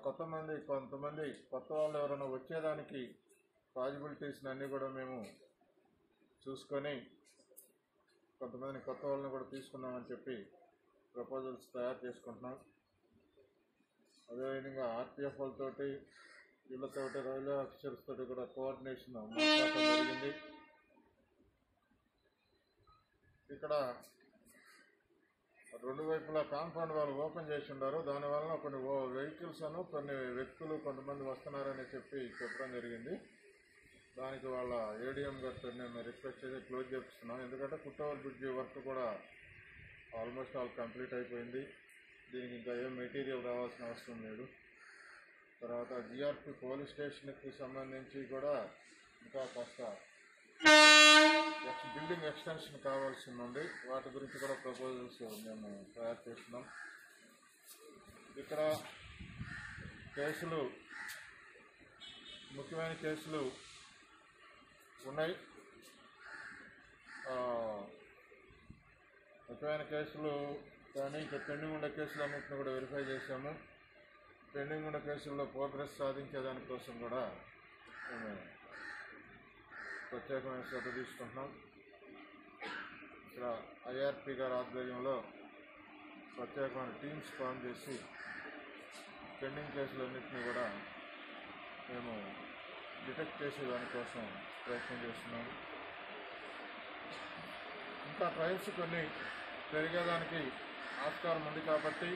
కొత్త మంది కొంతమంది కొత్త వాళ్ళు ఎవరైనా వచ్చేదానికి పాజిబిలిటీస్ని అన్నీ కూడా మేము చూసుకొని కొంతమందిని కొత్త వాళ్ళని కూడా తీసుకుందామని చెప్పి ప్రపోజల్స్ తయారు చేసుకుంటున్నాం అదేవిధంగా ఆర్పిఎఫ్ వాళ్ళతోటి వీళ్ళతోటి రైల్వే ఆఫీసర్స్ తోటి కూడా కోఆర్డినేషన్ మాట్లాడటం జరిగింది ఇక్కడ రెండు వైపులా కాంపౌండ్ వాళ్ళు ఓపెన్ చేసి ఉన్నారు దానివల్ల కొన్ని వెహికల్స్ అను కొన్ని వ్యక్తులు కొంతమంది వస్తున్నారని చెప్పి చెప్పడం జరిగింది దానికి వాళ్ళ ఏడిఎం గారితో మేము రిక్వెస్ట్ చేసి క్లోజ్ చేపిస్తున్నాం ఎందుకంటే కుట్టవల్ బ్రిడ్జి వర్క్ కూడా ఆల్మోస్ట్ ఆల్ కంప్లీట్ అయిపోయింది దీనికి ఇంకా ఏం మెటీరియల్ రావాల్సిన అవసరం లేదు తర్వాత జిఆర్పి పోలీస్ స్టేషన్కి సంబంధించి కూడా ఇంకా కాస్త ఎక్స్ బిల్డింగ్ ఎక్స్టెన్షన్ కావాల్సి ఉంది వాటి గురించి కూడా ప్రపోజల్స్ మేము తయారు చేస్తున్నాం ఇక్కడ కేసులు ముఖ్యమైన కేసులు ఉన్నాయి ఆ, ముఖ్యమైన కేసులు కానీ ఇంకా పెండింగ్ ఉన్న కేసులు అన్నింటిని కూడా వెరిఫై చేశాము పెండింగ్ ఉన్న కేసుల్లో ప్రోగ్రెస్ సాధించేదానికోసం కూడా మేము ప్రత్యేకమైన శ్రద్ధ తీసుకుంటున్నాం ఇక్కడ ఐఆర్పి గారి ఆధ్వర్యంలో ప్రత్యేకమైన టీమ్స్ ఫామ్ చేసి పెండింగ్ కేసులన్నింటినీ కూడా మేము డిటెక్ట్ చేసే దానికోసం ప్రయత్నం చేస్తున్నాము ఇంకా ట్రయల్స్ కొన్ని పెరిగేదానికి ఆస్కారం ఉంది కాబట్టి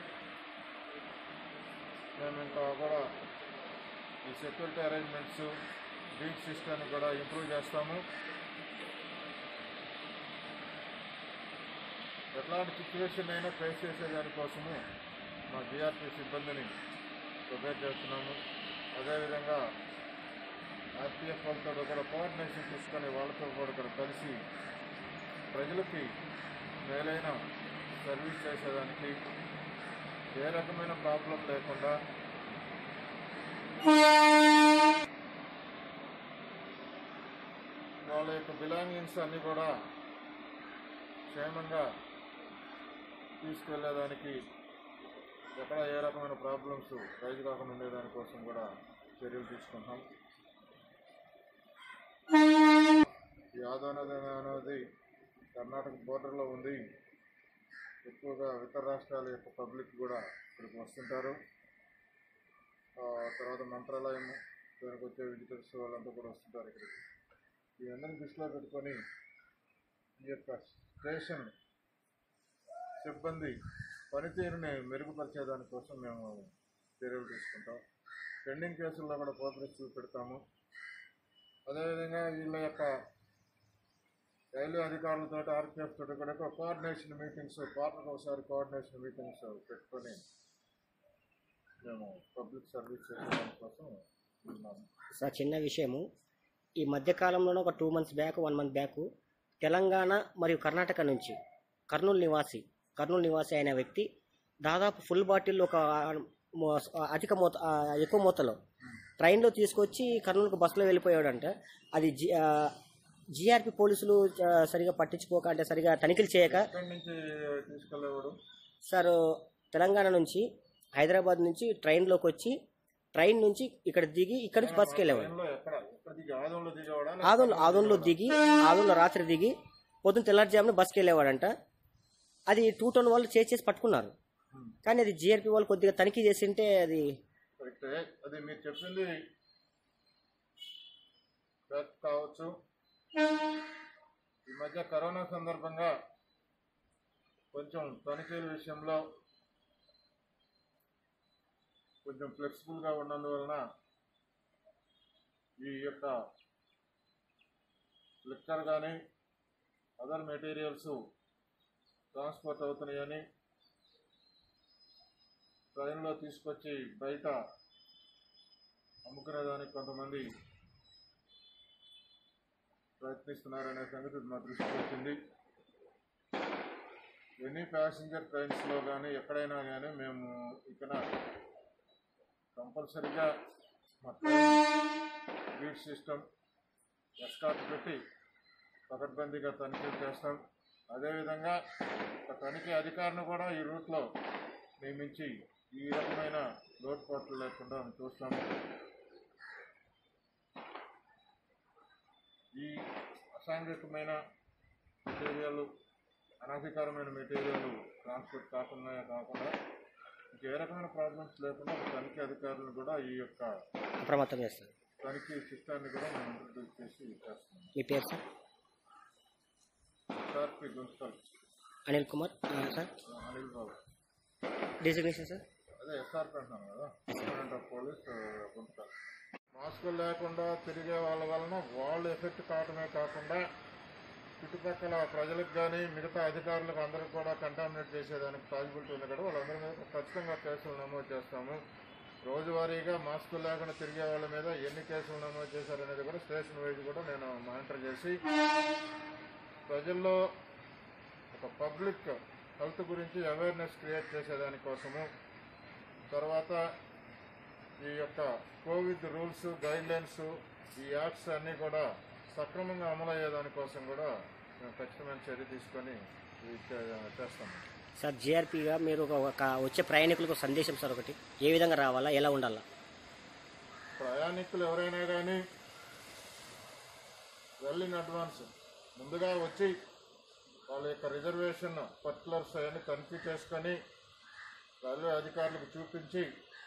మేము ఇంకా కూడా ఈ సెక్యూరిటీ అరేంజ్మెంట్స్ బీట్ సిస్టమ్ని కూడా ఇంప్రూవ్ చేస్తాము ఎట్లాంటి సిచ్యువేషన్ అయినా ఫేస్ చేసే దానికోసము మా జిఆర్పి సిబ్బందిని ప్రిపేర్ చేస్తున్నాము అదేవిధంగా ఆర్పిఎఫ్ వాళ్ళతో కూడా కోఆర్డినేషన్ తీసుకొని వాళ్ళతో కూడా ఇక్కడ కలిసి ప్రజలకి మేలైన సర్వీస్ చేసేదానికి ఏ రకమైన ప్రాబ్లం లేకుండా వాళ్ళ యొక్క బిలాంగింగ్స్ అన్నీ కూడా క్షేమంగా తీసుకెళ్లేదానికి ఎక్కడ ఏ రకమైన ప్రాబ్లమ్స్ రైజు కాకుండా ఉండేదానికోసం కూడా చర్యలు తీసుకుంటాం ఈ యాదవ్ నది అనేది కర్ణాటక బోర్డర్లో ఉంది ఎక్కువగా ఇతర రాష్ట్రాల యొక్క పబ్లిక్ కూడా ఇక్కడికి వస్తుంటారు ఆ తర్వాత మంత్రాలయం దానికి వచ్చే విజిటర్స్ వాళ్ళంతా కూడా వస్తుంటారు ఇక్కడికి ఇవన్నీ దృష్టిలో పెట్టుకొని ఈ యొక్క స్టేషన్ సిబ్బంది పనితీరుని మెరుగుపరిచేదానికోసం మేము చర్యలు తీసుకుంటాం పెండింగ్ కేసుల్లో కూడా ప్రోగ్రెస్ చూపెడతాము అదేవిధంగా వీళ్ళ యొక్క రైల్వే అధికారులతో ఆర్పిఎఫ్ తోటి కూడా ఒక కోఆర్డినేషన్ మీటింగ్స్ క్వార్టర్కి ఒకసారి కోఆర్డినేషన్ మీటింగ్స్ పెట్టుకొని మేము పబ్లిక్ సర్వీస్ చేయడానికి కోసం ఉన్నాము సార్ చిన్న విషయము ఈ మధ్య కాలంలోనే ఒక two months back one month back Telangana మరియు కర్ణాటక నుంచి కర్నూలు నివాసి కర్నూలు నివాసి అయిన వ్యక్తి దాదాపు ఫుల్ బాటిల్ ఒక మో- అధిక మోత ఆ, ఎక్కువ మోతలో ట్రైన్లో తీసుకొచ్చి కర్నూలుకు బస్సులో వెళ్ళిపోయాడంట అది జి జిఆర్పి పోలీసులు ఆ, సరిగా పట్టించుకోక అంటే సరిగా తనిఖీలు చేయక ఎక్కడి నుంచి తీసుకెళ్ళేవాడు సార్ తెలంగాణ నుంచి హైదరాబాద్ నుంచి ట్రైన్లోకి వచ్చి ట్రైన్ నుంచి ఇక్కడ దిగి ఇక్కడ నుంచి బస్కి వెళ్ళేవాడు ట్రైన్లో ఎక్కడ ఎక్కడ దిగి ఆదంలో దిగేవాడా ఆదంలో ఆదంలో దిగి ఆదంలో రాత్రి దిగి పొద్దున్న తెల్లారుజామున బస్కి వెళ్ళేవాడంట అది టూ టౌన్ వాళ్ళు చేసి చేసి పట్టుకున్నారు కానీ అది జిఆర్పి వాళ్ళు కొద్దిగా తనిఖీ చేసింటే అది కరెక్టే అది మీరు చెప్పింది కరెక్ట్ కావచ్చు ఈ మధ్య కరోనా సందర్భంగా కొంచెం తనిఖీల విషయంలో కొంచెం ఫ్లెక్సిబుల్గా ఉన్నందువలన ఈ యొక్క లిక్కర్ కానీ అదర్ మెటీరియల్స్ ట్రాన్స్పోర్ట్ అవుతున్నాయని ట్రైన్లో తీసుకొచ్చి బయట అమ్ముకునేదానికి కొంతమంది ప్రయత్నిస్తున్నారనే సంగతి మా దృష్టికి వచ్చింది ఎనీ ప్యాసింజర్ ట్రైన్స్లో కానీ ఎక్కడైనా కానీ మేము ఇక్కడ కంపల్సరిగా మా ట్రైన్ గేట్ సిస్టమ్ ఎస్కాట్ పెట్టి పకడ్బందీగా తనిఖీలు చేస్తాం అదేవిధంగా ఒక తనిఖీ అధికారిని కూడా ఈ రూట్లో నియమించి ఈ రకమైన లోటుపాట్లు లేకుండా మనం చూస్తాము ఈ అసాంఘికమైన మెటీరియల్ అనధికారమైన మెటీరియల్ ట్రాన్స్పోర్ట్ కాకుండా కాకుండా ఇంకే రకమైన ప్రాబ్లమ్స్ లేకుండా తనిఖీ అధికారులు కూడా ఈ యొక్క అప్రమత్తం చేస్తారు తనిఖీ సిస్టాన్ని కూడా మనం ఇంట్రడ్యూస్ చేసి చేస్తున్నాం మీ పేరు సార్ ఎస్ఆర్పి గుంతకల్ అనిల్ కుమార్ ఆ, sir Anil Babu designation sir అదే ఎస్ఆర్పి అంటున్నాను కదా సూపరింటెండెంట్ ఆఫ్ పోలీస్ గుంతకల్ మాస్కులు లేకుండా తిరిగే వాళ్ళ వలన వాళ్ళు ఎఫెక్ట్ కావడమే కాకుండా చుట్టుపక్కల ప్రజలకు కానీ మిగతా అధికారులకు అందరికి కూడా కంటామినేట్ చేసేదానికి పాసిబిలిటీ ఉంది కదా వాళ్ళందరి మీద ఖచ్చితంగా కేసులు నమోదు చేస్తాము రోజువారీగా మాస్కులు లేకుండా తిరిగే వాళ్ళ మీద ఎన్ని కేసులు నమోదు చేశారనేది కూడా స్టేషన్ వైజ్ కూడా నేను మానిటర్ చేసి ప్రజల్లో ఒక పబ్లిక్ హెల్త్ గురించి అవేర్నెస్ క్రియేట్ చేసేదానికోసము తర్వాత ఈ యొక్క కోవిడ్ రూల్స్ గైడ్లైన్స్ ఈ యాక్ట్స్ అన్నీ కూడా సక్రమంగా అమలు అయ్యేదానికోసం కూడా మేము ఖచ్చితమైన చర్య తీసుకొని ఇది చే- చేస్తాము సార్ జిఆర్పిగా మీరు ఒక- ఒక వచ్చే ప్రయాణికులకు సందేశం సార్ ఒకటి ఏ విధంగా రావాలా ఎలా ఉండాలా ప్రయాణికులు ఎవరైనా కానీ వెల్ ఇన్ అడ్వాన్స్ ముందుగా వచ్చి వాళ్ళ యొక్క రిజర్వేషన్ పర్టికులర్స్ అవన్నీ తనిఖీ చేసుకొని రైల్వే అధికారులకు చూపించి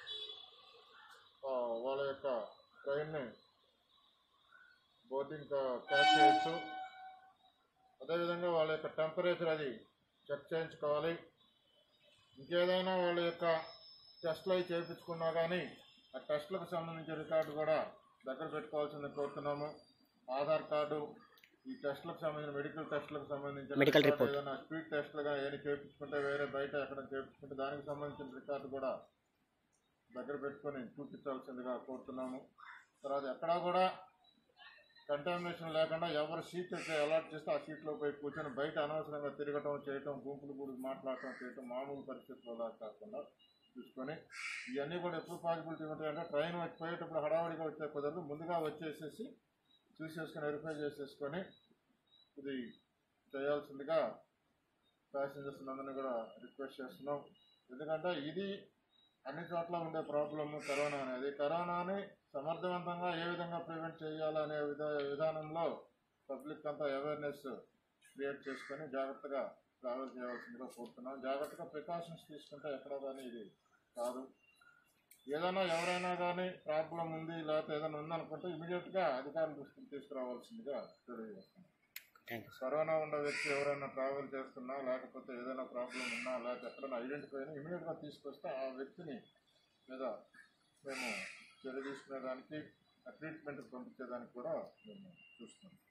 ఆ, వాళ్ళ యొక్క ట్రైన్ని బోర్డింగ్ క్యాచ్ చేయొచ్చు అదేవిధంగా వాళ్ళ యొక్క టెంపరేచర్ అది చెక్ చేయించుకోవాలి ఇంకేదైనా వాళ్ళ యొక్క టెస్ట్లు అవి చేయించుకున్నా కానీ ఆ టెస్ట్లకు సంబంధించిన రికార్డు కూడా దగ్గర పెట్టుకోవాల్సింది కోరుతున్నాము ఆధార్ కార్డు ఈ టెస్ట్లకు సంబంధించిన మెడికల్ టెస్ట్లకు సంబంధించిన Medical రికార్డు report. ఏదైనా స్పీడ్ టెస్ట్లుగా ఏమైనా చేయించుకుంటే వేరే బయట ఎక్కడ చేయించుకుంటే దానికి సంబంధించిన రికార్డు కూడా దగ్గర పెట్టుకొని చూపించాల్సిందిగా కోరుతున్నాము తర్వాత ఎక్కడా కూడా కంటామినేషన్ లేకుండా ఎవరు సీట్ అయితే అలాట్ చేస్తే ఆ సీట్లో పోయి కూర్చొని బయట అనవసరంగా తిరగటం చేయటం గుంపులు గుడి మాట్లాడటం చేయటం మామూలు పరిస్థితుల్లో కాకుండా చూసుకొని ఇవన్నీ కూడా ఎప్పుడు పాసిబిలిటీ ఉంటాయంటే ట్రైన్ వచ్చి పోయేటప్పుడు హడావడిగా వచ్చే కుదరదు ముందుగా వచ్చేసేసి చూసేసుకొని వెరిఫై చేసేసుకొని ఇది చేయాల్సిందిగా ప్యాసింజర్స్ అందరినీ కూడా రిక్వెస్ట్ చేస్తున్నాం ఎందుకంటే ఇది అన్ని చోట్ల ఉండే ప్రాబ్లమ్ కరోనా అనేది కరోనాని సమర్థవంతంగా ఏ విధంగా ప్రివెంట్ చేయాలనే విధ విధానంలో పబ్లిక్ అంతా అవేర్నెస్ క్రియేట్ చేసుకొని జాగ్రత్తగా ట్రావెల్ చేయవలసిందిగా కోరుతున్నాం జాగ్రత్తగా ప్రికాషన్స్ తీసుకుంటే ఎక్కడ కానీ ఇది కాదు ఏదైనా ఎవరైనా కానీ ప్రాబ్లం ఉంది లేకపోతే ఏదైనా ఉందనుకుంటే ఇమీడియట్గా అధికారుల దృష్టికి తీసుకురావాల్సిందిగా తెలియజేస్తున్నాం థ్యాంక్ యూ కరోనా ఉన్న వ్యక్తి ఎవరైనా ట్రావెల్ చేస్తున్నా లేకపోతే ఏదైనా ప్రాబ్లం ఉన్నా లేకపోతే ఎక్కడైనా ఐడెంటిఫై అయినా ఇమీడియట్గా తీసుకొస్తే ఆ వ్యక్తిని మీద మేము చర్య తీసుకునేదానికి ట్రీట్మెంట్ పంపించేదానికి కూడా మేము చూస్తున్నాం